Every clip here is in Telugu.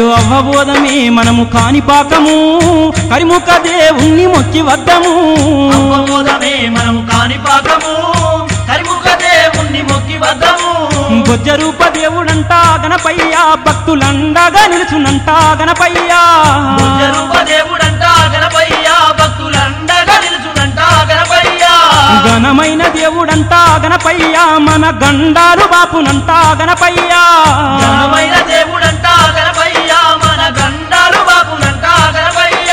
అవ్వబోధమే మనము కానిపాకము కరిముఖ దేవుణ్ణి మొక్కి వద్దము అవ్వబోధమే మనము కాణిపాకము కరిముఖ దేవుణ్ణి మొక్కి వద్దము బొజ్జరూప దేవుడంట గణపయ్య భక్తులండగా నిలుచునంట గణపయ్య రూప దేవుడంట గణపయ్య భక్తులండగా నిలుచునంట గణపయ్య ఘనమైన దేవుడంట గణపయ్య మన గండాలు బాపునంట గణపయ్య ఘనమైన దేవుడంట గణపయ్య మన గండాలు బాపునంట గణపయ్య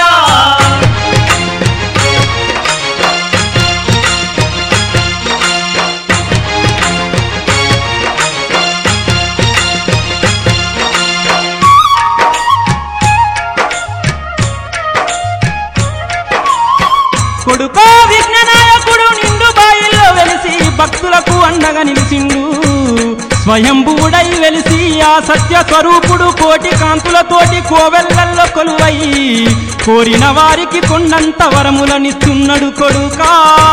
కొడుకో విఘ్ననాయకుడు నిండు బాయిల్లో వెలిసి భక్తులకు అండగా నిలిచిండు స్వయంభువుడై వెలిసి ఆ సత్య స్వరూపుడు కోటి కాంతులతోటి కోవెల్లల్లో కొలువై కోరిన వారికి కొండంత వరములనిస్తున్నాడు కొడుకా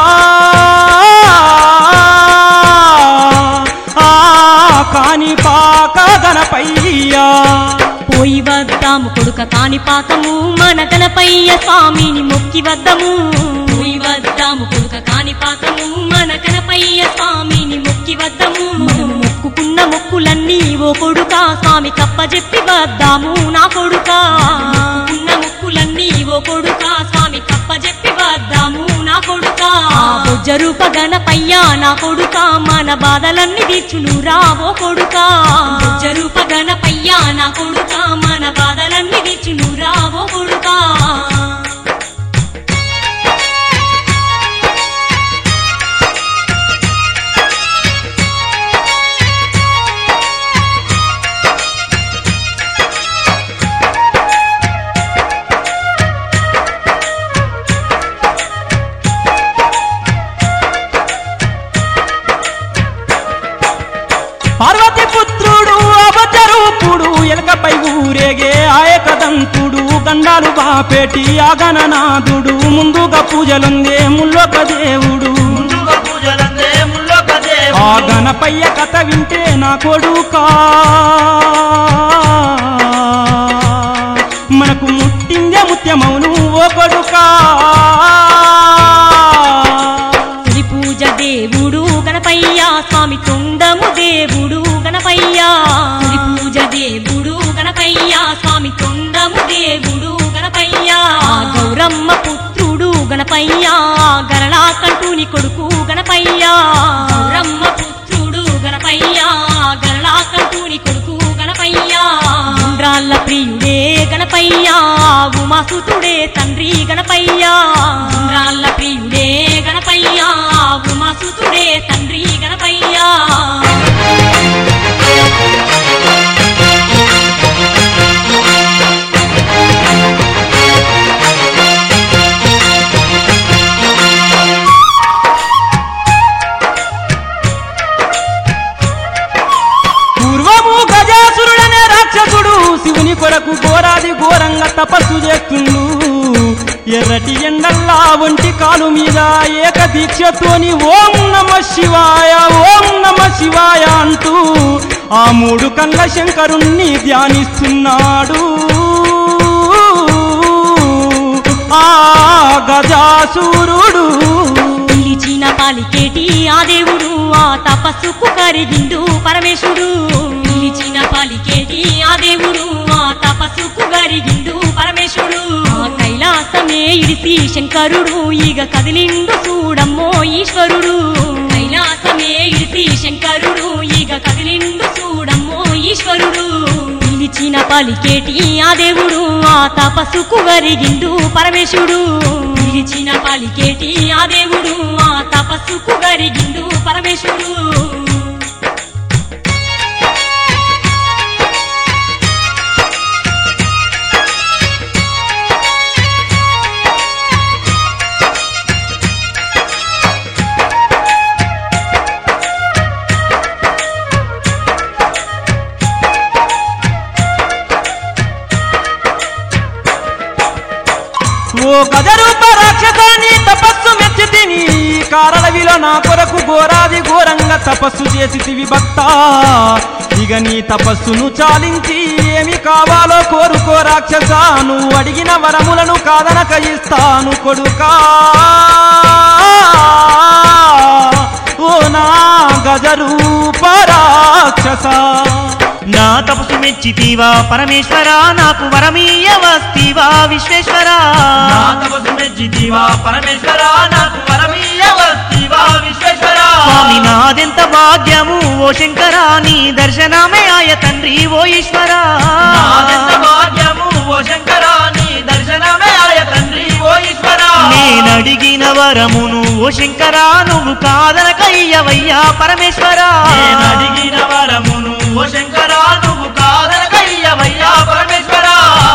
ఆ కాని పాక గణపయ్యా పోయి వద్దాము కొడుక కాణిపాకము మన గణపయ్య స్వామిని మొక్కి వద్దము పోయి వద్దాము కొడుక కాణిపాకము మన గణపయ్య స్వామిని మొక్కి వద్దము మనము మొక్కుకున్న మొక్కులన్నీ ఓ కొడుక స్వామి కప్పజెప్పి వద్దాము నా కొడుక మొక్కుకున్న మొక్కులన్నీ ఓ కొడుక స్వామి కప్పజెప్పి వద్దాము నా కొడుక బొజ్జరూప గణపయ్య నా కొడుక మన బాధలన్నీ తీర్చును రావో కొడుక బొజ్జరూప గణపయ్య నా కొడుక మన బాధలన్నీ తీర్చును రావో కొడుక పార్వతి పుత్రుడు అబద్ధరూపుడు ఎలకపై ఊరేగే ఆయకదంతుడు గండాలు బాపేటి ఆగణనాథుడు ముందుగా పూజలుందే ముల్లొక దేవుడు ముందుగా పూజలందే ముల్లొక దేవుడు ఆ గణపయ్య కథ వింటే నా కొడుకా మనకు ముట్టిందే ముత్యమౌను ఓ కొడుకా తొలి పూజ దేవుడు గణపయ్య స్వామి తొండము దేవుడు గణపయ్య తొలి పూజ దేవుడు గణపయ్య స్వామి తొండము దేవుడు గణపయ్య గౌరమ్మ పుత్రుడు గణపయ్య గరళా కంటూని కొడుకు గణపయ్య గౌరమ్మ పుత్రుడు గణపయ్య గరళా కంటూని కొడుకు గణపయ్య ఉండ్రాళ్ళ ప్రియుడే గణపయ్య ఉమాసుతుడే తండ్రి గణపయ్య ఉండ్రాళ్ళ ప్రియుడే గణపయ్య ఉమాసుతుడే తండ్రి గణపయ్య పూర్వము గజాసురుడనే రాక్షసుడు శివుని కొరకు ఘోరాది ఘోరంగా తపస్సు చేస్తుండు ఎర్రటి ఎండల్లా ఒంటి కాలు మీద ఏక దీక్షతోని ఓం నమ శివాయ ఓం నమ శివాయ అంటూ ఆ మూడు కళ్ళ శంకరుణ్ణి ధ్యానిస్తున్నాడు ఆ గజాసురుడు పిలిచిన పాలికేటి ఆ దేవుడు ఆ తపస్సుకు కరిగిండు పరమేశుడు పిలిచిన పాలికేటి ఆ దేవుడు ఆ తపస్సుకు కరిగిండు పరమేశుడు ఆ కైలాసమే ఇడిసి శంకరుడు ఈగ కదిలిండు చూడమ్మో ఈశ్వరుడు కైలాసమే ఇడిసి శంకరుడు ఈగ కదిలిండు చూడమ్మో ఈశ్వరుడు పిలిచిన పలికేటి ఆ దేవుడు ఆ తపస్సుకు వరిగిండు పరమేశుడు పిలిచిన పలికేటి ఆ దేవుడు ఆ తపస్సుకు వరిగిండు పరమేశుడు ఓ గజరూప రాక్షసాన్ని తపస్సు మెచ్చి తిని గాంధారలవిలో నా కొరకు ఘోరాది ఘోరంగా తపస్సు చేసి భక్త ఇక నీ తపస్సును చాలించి ఏమి కావాలో కోరుకో రాక్షస నువ్వు అడిగిన వరములను కాదనక ఇస్తాను కొడుకా ఓ నా గజరూప రాక్షస నా తపసు మెచ్చితీవా పరమేశ్వర నాకు వరమీయ వస్తీవా విశ్వేశ్వర నా తపసు మెచ్చితీవా పరమేశ్వర నాకు వరమీయ వస్తీవా విశ్వేశ్వర స్వామి నాదెంత భాగ్యము ఓ శంకర నీ దర్శనమే ఆయ తండ్రి ఓ ఈశ్వర నాదెంత భాగ్యము ఓ శంకర నీ దర్శనమే ఆయ తండ్రి ఓ ఈశ్వర నేను అడిగిన వరమును ఓ శంకర నువ్వు కాదనకయ్యవయ్యా పరమేశ్వర నేను అడిగిన వరమును ఓ శంకర నువ్వు కాదనకయ్యవయ్యా పరమేశ్వర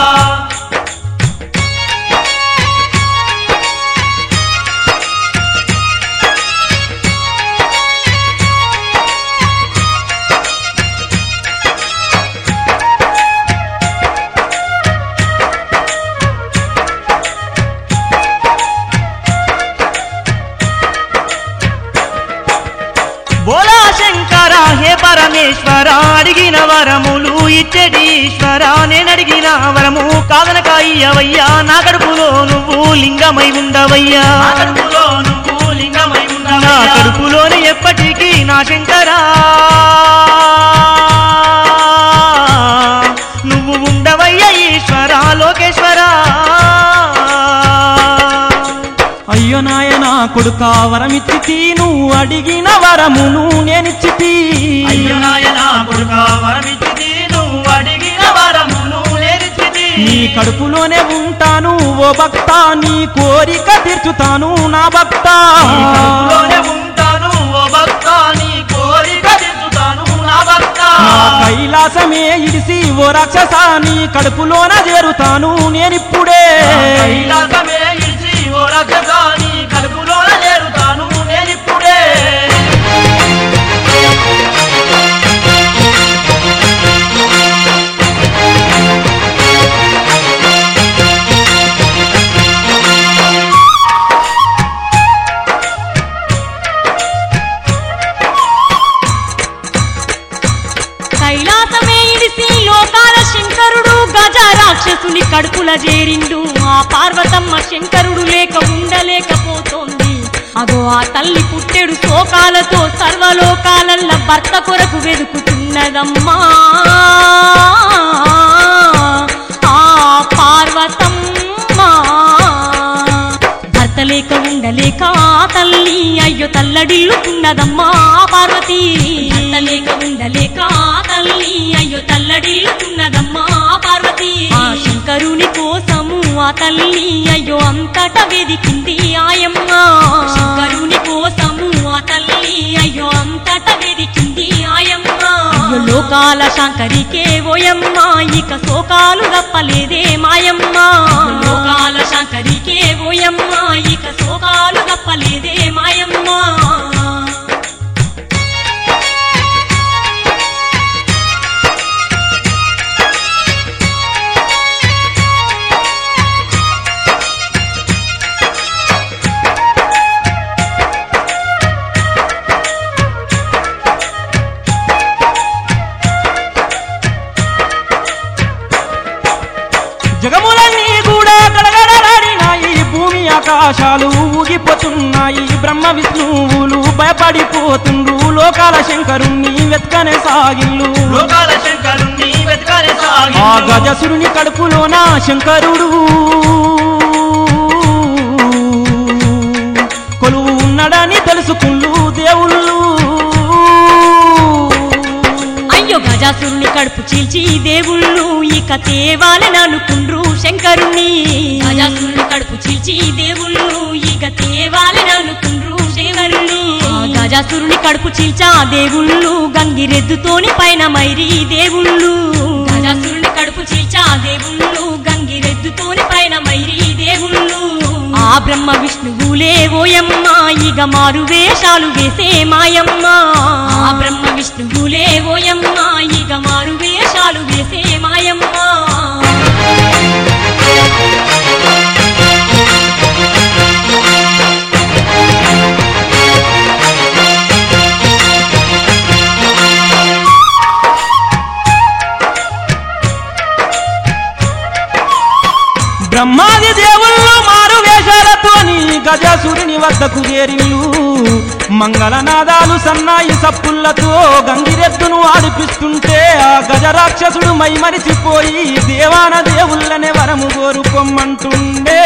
బోలా శంకర హే పరమేశ్వర అడిగిన వరములు ఇచ్చడి ఈశ్వర నేను అడిగిన వరము కాదనక అయ్యవయ్యా నా కడుపులో నువ్వు లింగమై ఉండవయ్యా నా కడుపులో నువ్వు లింగమై నా కడుపులోని ఎప్పటికీ నా శంకరా నువ్వు ఉండవయ్యా ఈశ్వర లోకేశ్వరా అయ్యో నాయన కొడుక వరమిచ్చితి నువ్వు అడిగిన వరమును నేనిచ్చితి అయ్యో నాయనా కొడుకా వరమిచ్చితి నువ్వు అడిగిన వరమును నేనిచ్చితి నీ కడుపులోనే ఉంటాను ఓ భక్త నీ కోరిక తీర్చుతాను నా భక్త నీ కడుపులోనే ఉంటాను ఓ భక్త నీ కోరిక తీర్చుతాను నా భక్త నా కైలాసమే ఇడిసి ఓ రాక్షస నీ కడుపులోన చేరుతాను నేనిప్పుడే కైలాసమే ఇడిచి ఓ రాక్షస నీ కడుపులోన చేరుతాను నేనిప్పుడే కైలాసమే ఇడిసి లోకాల శంకరుడు గజ రాక్షసుని కడుపుల చేరిండు ఆ పార్వతమ్మ శంకరుడు లేక ఉండలేకపోతోంది అగో ఆ తల్లి పుట్టెడు శోకాలతో సర్వలోకాలల్ల భర్త కొరకు వెతుకుతున్నదమ్మా ఆ పార్వతమ్మ భర్త లేక ఉండలేక ఆ తల్లి అయ్యో తల్లడిల్లుతున్నదమ్మా పార్వతి భర్త లేక ఉండలేక ఆ తల్లి అయ్యో తల్లడిల్లుతున్నదమ్మా పార్వతి ఆ శంకరుని కోసము ఆ తల్లి అయ్యో అంతట వెదికింది ఆయమ్మ శంకరుని కోసము ఆ తల్లి అయ్యో అంతట వెదికింది ఆయమ్మ అయ్యో లోకాల శంకరికే ఓయమ్మ ఇక శోకాలు తప్పలేదే మాయమ్మ లోకాల శంకరికే ఓయమ్మ ఇక శోకాలు తప్పలేదే మాయమ్మ జగములన్నీ కూడా గడగడలాడినాయి భూమి ఆకాశాలు ఊగిపోతున్నాయి బ్రహ్మ విష్ణువులు భయపడిపోతుండ్రు లోకాల శంకరుణ్ణి వెతకనే సాగిల్లు లోకాల శంకరుణ్ణి వెతకాలి ఆ సాగి గజసురుని కడుపులోన శంకరుడు కొలువు ఉన్నాడని తెలుసుకుండు దేవుళ్ళు అయ్యో గజాసురుని కడుపు చీల్చి దేవుళ్ళు ఇక తేవాలని అనుకుండ్రు శంకరుణ్ణి గజాసురుని కడుపు చీల్చి దేవుళ్ళు ఇక తేవాలని అనుకుండ్రు శంకరుణ్ణి ఆ గజాసురుని కడుపు చీల్చా దేవుళ్ళు గంగిరెద్దుతోని పైన మైరి దేవుళ్ళు గజాసురుని కడుపు చీల్చా దేవుళ్ళు గంగిరెద్దుతోని పైన మైరి దేవుళ్ళు ఆ బ్రహ్మ విష్ణువులే ఓయమ్మ ఇక మారు వేషాలు వేసే మాయమ్మ ఆ బ్రహ్మ విష్ణువులే ఓయమ్మ ఇక మారు వేషాలు వేసే మాయమ్మ వద్దకు చేరిల్లు మంగళనాదాలు సన్నాయి సప్పులతో గంగిరెద్దును ఆడిపిస్తుంటే ఆ గజరాక్షసుడు మైమరిచిపోయి దేవాన దేవుళ్ళనే వరము కోరుకోమ్మంటుండే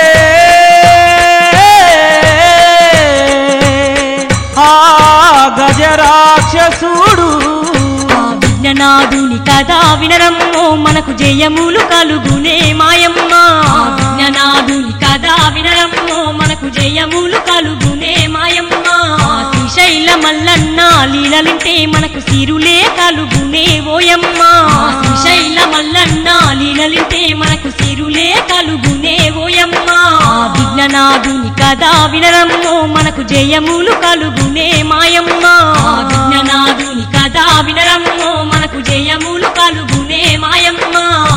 ఆ గజరాక్షసుడు ఆ విజ్ఞనాథుని కథ వినరమ్మో మనకు జయములు కలుగునే మాయమ్మ ఆ విజ్ఞనాథుని కథ వినరమ్మో మనకు జయములు కలుగునే మాయమ్మ ఆ శ్రీశైల మల్లన్న లీలలింటే మనకు సిరులే కలుగునే ఓయమ్మ ఆ శ్రీశైల మల్లన్న లీలలింటే మనకు సిరులే కలుగునే ఓయమ్మ ఆ విజ్ఞనాథుని కథ వినరమ్మో మనకు జయములు కలుగునే మాయమ్మ ఆ విజ్ఞనాథుని కథ వినరమ్మో మనకు జయములు కలుగునే మాయమ్మ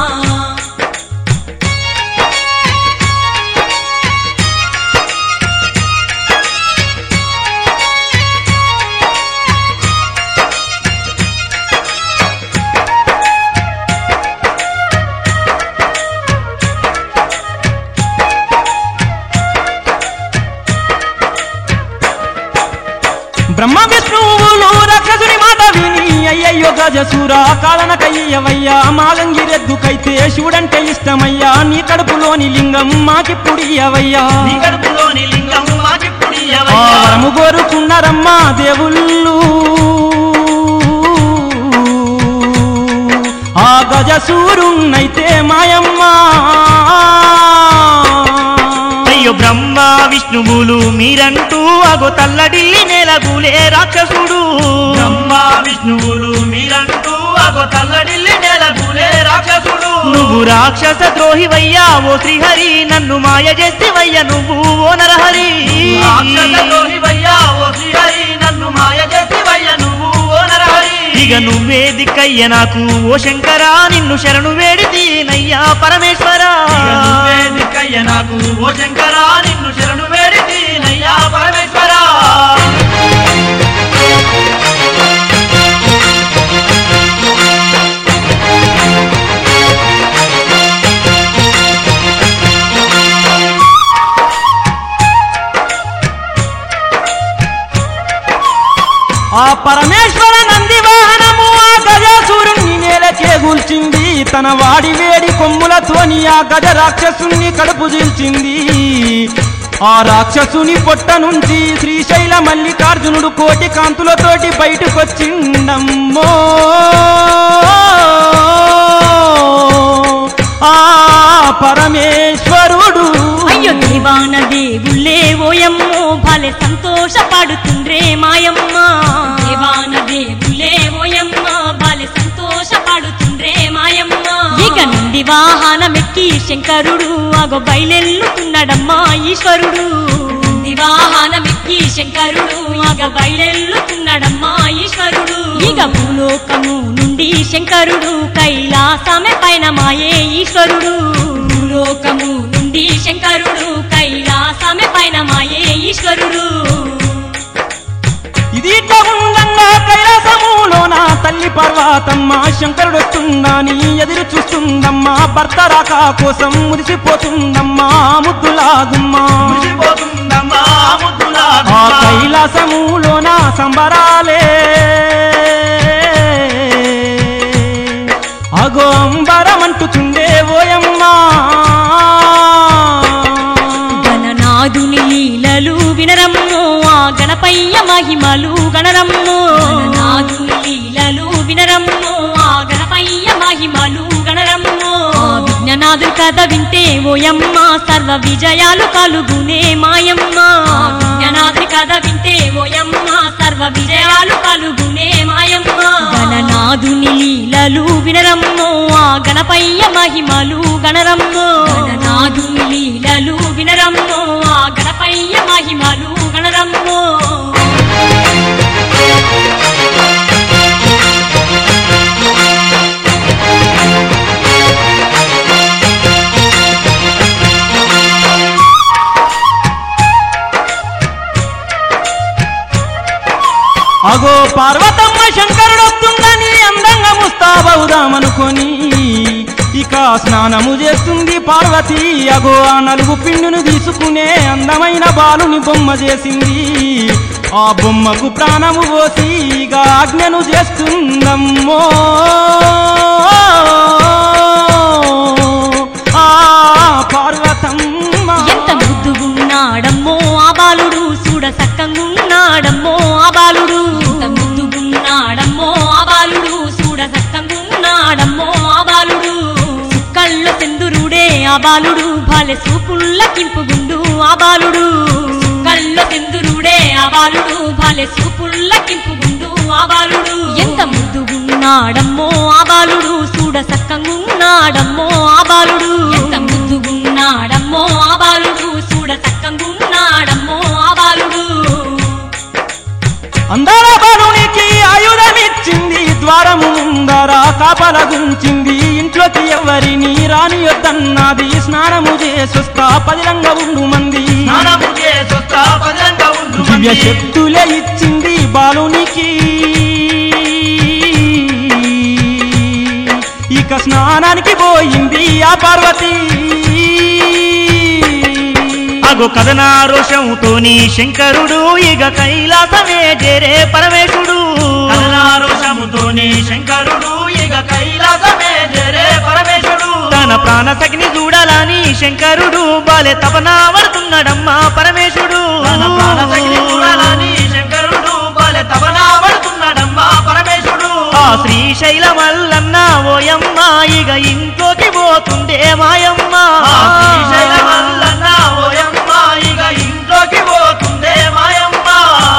బ్రహ్మ విష్ణువులు రాక్షసుని మాట విని అయ్యయ్యో గజసూరా కాలనకయ్యవయ్యా మాగంగిరెద్దుకైతే శివుడంటే ఇష్టమయ్యా నీ కడుపులోని లింగం మాకిప్పుడియవయ్యా నీ కడుపులోని లింగం ఆ మాకిప్పుడియవయ్యా. వరము కోరుకున్నారమ్మా దేవుళ్ళు ఆ గజసూరున్నైతే మాయమ్మా అయ్యో బ్రహ్మ విష్ణువులు మీరంటూ అగో తల్లడిల్లి నెలగులే రాక్షసుడు బ్రహ్మ విష్ణువులు మీరంటూ అగో తల్లడిల్లి నెలగులే రాక్షసుడు నువ్వు రాక్షస ద్రోహివయ్యా ఓ శ్రీహరి నన్ను మాయ చేసివయ్య నువ్వు ఓ నరహరి రాక్షస ద్రోహివయ్యా ఓ శ్రీహరి నన్ను మాయ చేసివయ్య నువ్వు ఓ నరహరి ఇక నువ్వే దిక్కయ్య నాకు ఓ శంకరా నిన్ను శరణు వేడితీనయ్యా పరమేశ్వరా నువ్వే దిక్కయ్య నాకు ఓ శంకరా నిన్ను శరణు వేడితీనయ్యా పరమేశ్వరా ఆ పరమేశ్వర నంది వాహనము ఆ గజాసురుణ్ణి నేలకే కూల్చింది తన వాడి వేడి కొమ్ములతోని ఆ గజ రాక్షసుని కడుపు చీల్చింది ఆ రాక్షసుని పొట్ట నుంచి శ్రీశైల మల్లికార్జునుడు కోటి కాంతులతోటి బయటకొచ్చిండమ్మో ఆ పరమేశ్వరుడు అయ్యో దేవాన దేవుళ్ళే ఓయమ్మో భలే సంతోషపడుతుండ్రే మాయమ్మ దేవాన దేవుళ్ళే ఓయమ్మ భలే సంతోషపడుతుండ్రే మాయమ్మ ఇక నుండి వాహనమెక్కి శంకరుడు అగో బయలెల్లుతున్నాడమ్మా ఈశ్వరుడు నుండి వాహనమెక్కి శంకరుడు అగ బయలెల్లుతున్నాడమ్మా ఈశ్వరుడు ఇక భూలోకము నుండి శంకరుడు కైలాసమే పైన మాయే ఈశ్వరుడు భూలోకము నుండి శంకరుడు కైలాసమే పైన మాయే ఈశ్వరుడు ఇది ఇట్లా ఉండంగా కైలాసములోన తల్లి పర్వతమ్మ శంకరుడు వస్తుందని ఎదురు చూస్తుందమ్మా భర్త రాక కోసం మురిసిపోతుందమ్మా ముద్దులాగుమ్మా మురిసిపోతుందమ్మా ఆ ముద్దులాగుమ్మా. కైలాసములోన సంబరాలే అగో అంబరమంటుతుండే ఓయమ్మా గణనాథుని లీలలు వినరమ్ము ఆ గణపయ్య మహిమలు గణరమ్ము గణనాథుని లీలలు వినరమ్ము ఆ గణపయ్య మహిమలు గణరమ్ము ఆ విజ్ఞనాథుని కథ వింటే ఓయమ్మ సర్వ విజయాలు కలుగునే మాయమ్మ ఆ విజ్ఞనాథుని కథ వింటే ఓయమ్మ సర్వ విజయాలు కలుగునే మాయమ్మ గణనాథుని లీలలు వినరమ్ము ఆ గణపయ్య మహిమలు గణరమ్ము గణనాథుని లీలలు వినరమ్ము ఆ గణపయ్య మహిమలు గణరమ్ము అగో పార్వతమ్మ శంకరుడు వస్తుందని అందంగా ముస్తాబవుదామనుకొని ఇక స్నానము చేస్తుంది పార్వతి అగో ఆ నలుగు పిండును తీసుకునే అందమైన బాలుని బొమ్మ చేసింది ఆ బొమ్మకు ప్రాణము పోసి ఇక ఆజ్ఞను చేస్తుందమ్మో ఆ పార్వతమ్మ ఎంత ముద్దుగున్నాడమ్మో ఆ బాలుడు చూడ సక్కంగున్నాడమ్మో ఆ బాలుడు ఎంత ముద్దుగున్నాడమ్మో ఆ బాలుడు చూడ సక్కంగున్నాడమ్మో ఆ బాలుడు సుక్కల్లో సెందురుడే ఆ బాలుడు భలే సూపుల్ల కింపుగుండు ఆ బాలుడు సుక్కల్లో సెందురుడే ఆ బాలుడు భలే సూపుల్ల కింపుగుండు ఆ బాలుడు ఎంత ముద్దుగున్నాడమ్మో ఆ బాలుడు చూడ సక్కంగున్నాడమ్మో ఆ బాలుడు ఎంత ముద్దుగున్నాడమ్మో ఆ బాలుడు చూడ సక్కంగున్నాడమ్మో ఆ బాలుడు అందాల బాలునికి ఆయుధమిచ్చింది ద్వారము ముందర కాపలగుంచింది ఇంట్లోకి ఎవరిని రానియొద్దన్నది స్నానము చేసొస్తా పదిలంగా ఉండు మంది స్నానము చేసొస్తా పదంగా ఉండు దివ్య మంది. శక్తులే ఇచ్చింది బాలునికి ఇక స్నానానికి పోయింది ఆ పార్వతి అగో కథనా రోషంతోని శంకరుడు ఇక కైలాసమే చేరే పరమేశుడు కథనా రోషముతోని శంకరుడు ఇక కైలాసమే చేరే పరమేశుడు తన ప్రాణ సగిని చూడాలని శంకరుడు బాలే తపన పడుతున్నాడమ్మా పరమేశుడు తన ప్రాణ సగిని చూడాలని శంకరుడు బాలే తపన పడుతున్నాడమ్మా పరమేశుడు ఆ శ్రీశైల మల్లన్న ఓయమ్మ ఇక ఇంట్లోకి పోతుండే మాయమ్మ శ్రీశైల మల్లన్న ఓయమ్మ ఇక ఇంట్లోకి పోతుండే మాయమ్మ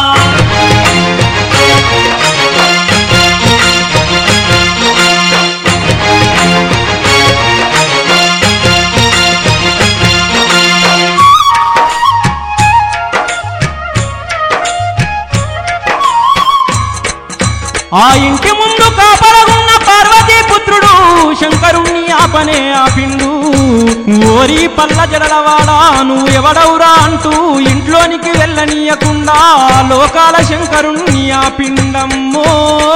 ఆ ఇంటి ముందు కాపలగున్న పార్వతీ పుత్రుడు శంకరుణ్ణి ఆపనే ఆపిండు ఓరి పల్ల జడలవాడా నువ్వు ఎవడవురా అంటూ ఇంట్లోనికి వెళ్ళనీయకుండా లోకాల శంకరుణ్ణి ఆపిండమ్మో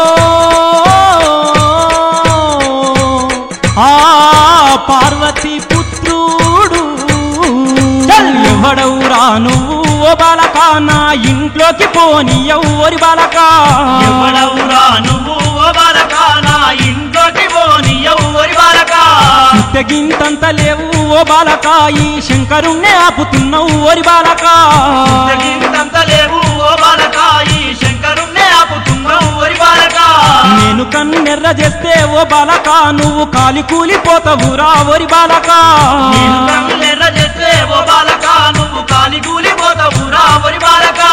ఆ పార్వతీ పుత్రుడు చల్ ఎవడవురా నువ్వు ఓ బాలక నా ఇంట్లోకి పోని ఎవ్వరి బాలక ఎవడవురా నువ్వు ఓ బాలక నా ఇంట్లోకి పోని ఎవరి బాలక తెగింతంత లేవు ఓ బాలక ఈ శంకరుణ్ణి ఆపుతున్నావు ఓరి బాలక తగిందంత లేవు ఓ బాలక ఈ శంకరుణ్ణే ఆపుతున్నావు ఓరి బాలక నేను కన్నెర్ర చేస్తే ఓ బాలక నువ్వు కాలి కూలిపోతావురా ఓరి బాలక నేను కళ్ళెర్ర చేస్తే ఓ బాలక నువ్వు కాలి కూలిపోతావురా ఓరి బాలక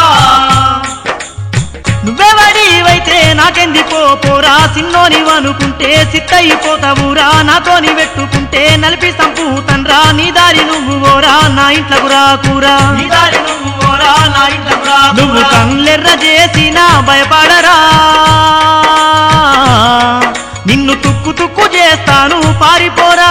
నువ్వెవడివైతే నాకెందుకో పోరా సిన్నోని అనుకుంటే సిత్తయిపోతావురా నాతోని పెట్టుకుంటే నలిపి సంపూతండ్రా నీ దారి నువ్వు ఓరా నా ఇంట్లకు రాకురా నీ దారి నువ్వు ఓరా నా ఇంట్లకు నువ్వు కళ్ళెర్ర చేసినా భయపడరా నిన్ను తుక్కు తుక్కు చేస్తాను పారిపోరా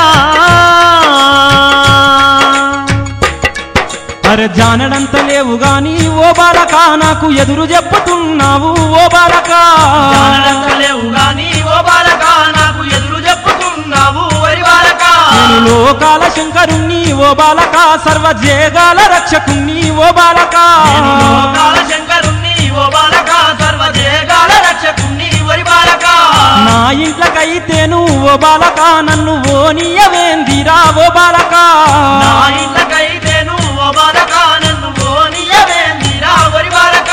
అరే జానడంత లేవు గాని ఓ బాలక నాకు ఎదురు చెప్పుతున్నావు ఓ బాలక లేవు గాని ఓ బాలక నాకు ఎదురు చెప్పుతున్నావు వరి బాలక నేను లోకాల శంకరుణ్ణి ఓ బాలక సర్వజేగాల రక్షకుణ్ణి ఓ బాలక నేను లోకాల శంకరుణ్ణి ఓ బాలక సర్వజేగాల రక్షకుణ్ణి వరి బాలక నా ఇంట్లకైతేను ఓ బాలక నన్ను ఓనియవేందిరా ఓ బాలక నా ఇంట్లకైతేను ఓ బాలక నన్ను ఓనియవేందిరా వరి బాలక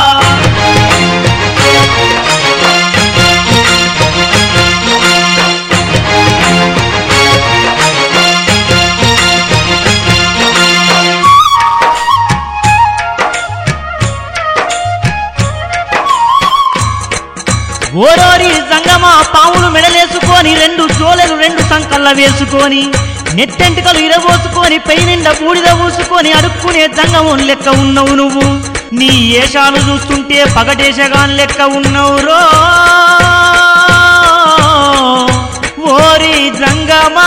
ఓరోరి సంగమా పావులు మెడలేసుకొని రెండు చోలెలు రెండు సంకల్ల వేసుకొని నెట్టెంటికలు ఇరబోసుకొని పై నిండా బూడిద పూసుకొని అడుక్కునే జంగమం లెక్క ఉన్నావు నువ్వు నీ ఏషాలు చూస్తుంటే పగటేషగాన్ లెక్క ఉన్నావు రో ఓరి జంగమా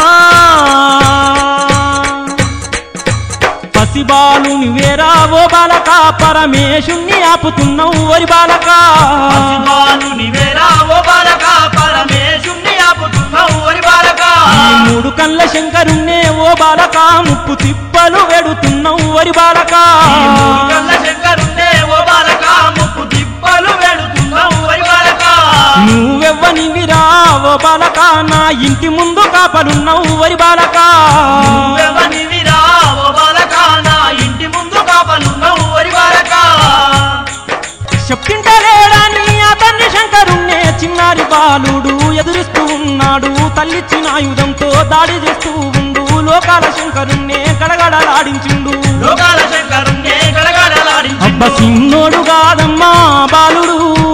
పసిబాలుని వేరా ఓ బాలక పరమేశుణ్ణి ఆపుతున్నావు ఓరి బాలక పసిబాలుని వేరా ఓ బాలక పరమేశుణ్ణి ఆపుతున్నావు ఓరి బాలక మూడు కళ్ళ శంకరుణ్ణే ఓ బాలక ముప్పు తిప్పలు వెడుతున్నావు వరి బాలక ఈ మూడు కళ్ళ శంకరుణ్ణే ఓ బాలక ముప్పు తిప్పలు వెడుతున్నావు వరి బాలక నువ్వెవ్వనివిరా ఓ బాలక నా ఇంటి ముందు కాపలున్నావు వరి బాలక నువ్వెవనివిరా ఓ బాలక నా ఇంటి ముందు కాపలున్నావు వరి బాలక చెప్పింటలేడాని ఆ తండ్రి శంకరుణ్ణే చిన్నారి బాలుడు ఎదురిస్తూ ఉన్నాడు తల్లిచ్చిన ఆయుధంతో దాడి చేస్తూ ఉండు లోకాల శంకరుణ్ణే గడగడలాడించిండు లోకాల శంకరుణ్ణే అబ్బ గడగడలాడించిండు సిన్నోడు కాదమ్మా బాలుడు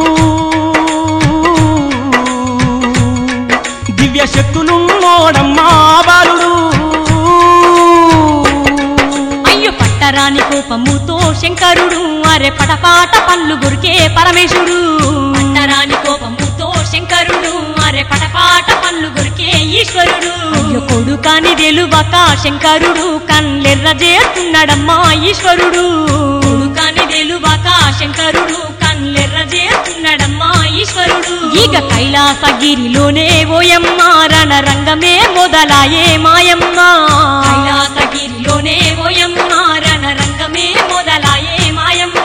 దివ్య శక్తులున్నోడమ్మా బాలుడు అయ్యో పట్టరాని కోపముతో శంకరుడు అరే పటపాట పళ్ళు గురికే పరమేశుడు పట్టరాని కోపముతో శంకరుడు అరే పటపాట పళ్ళు గురికే ఈశ్వరుడు అయ్యో కొడుకాని తెలువక శంకరుడు కళ్ళెర్ర చేస్తున్నాడమ్మా ఈశ్వరుడు కొడుకాని తెలువక శంకరుడు కళ్ళెర్ర చేస్తున్నాడమ్మా ఈశ్వరుడు ఇక కైలాసగిరిలోనే ఓయమ్మ రణరంగమే మొదలాయే మాయమ్మ కైలాసగిరిలోనే ఓయమ్మ రణరంగమే మొదలాయే మాయమ్మ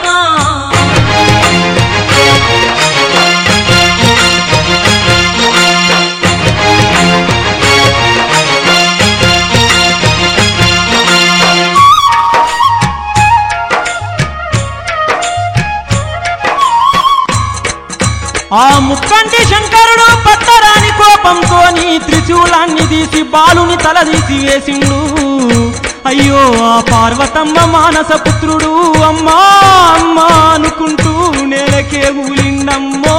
ఆ ముక్కంటి శంకరుడు పట్టరాని కోపంతోని త్రిశూలాన్ని తీసి బాలుని తల తీసి వేసిండు అయ్యో ఆ పార్వతమ్మ మానస పుత్రుడు అమ్మా అమ్మా అనుకుంటూ నేలకే ఊలిండమ్మో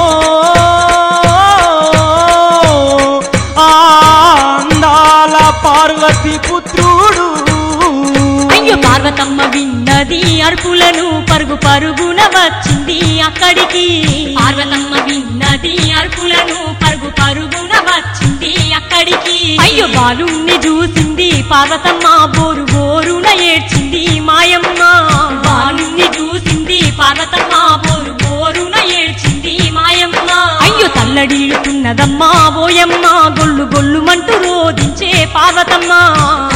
ఆ అందాల పార్వతి పుత్రుడు అయ్యో పార్వతమ్మ విన్నది అర్పులను పరుగు పరుగున వచ్చింది అక్కడికి పార్వతమ్మ విన్నది అర్పులను పరుగు పరుగున వచ్చింది అక్కడికి అయ్యో బాలుణ్ణి చూసింది పార్వతమ్మ బోరు బోరున ఏడ్చింది మాయమ్మ బాలుణ్ణి చూసింది పార్వతమ్మ బోరు బోరున ఏడ్చింది మాయమ్మ అయ్యో తల్లడిల్లుతున్నదమ్మా ఓయమ్మ గొల్లు గొల్లుమంటూ రోదించే పార్వతమ్మ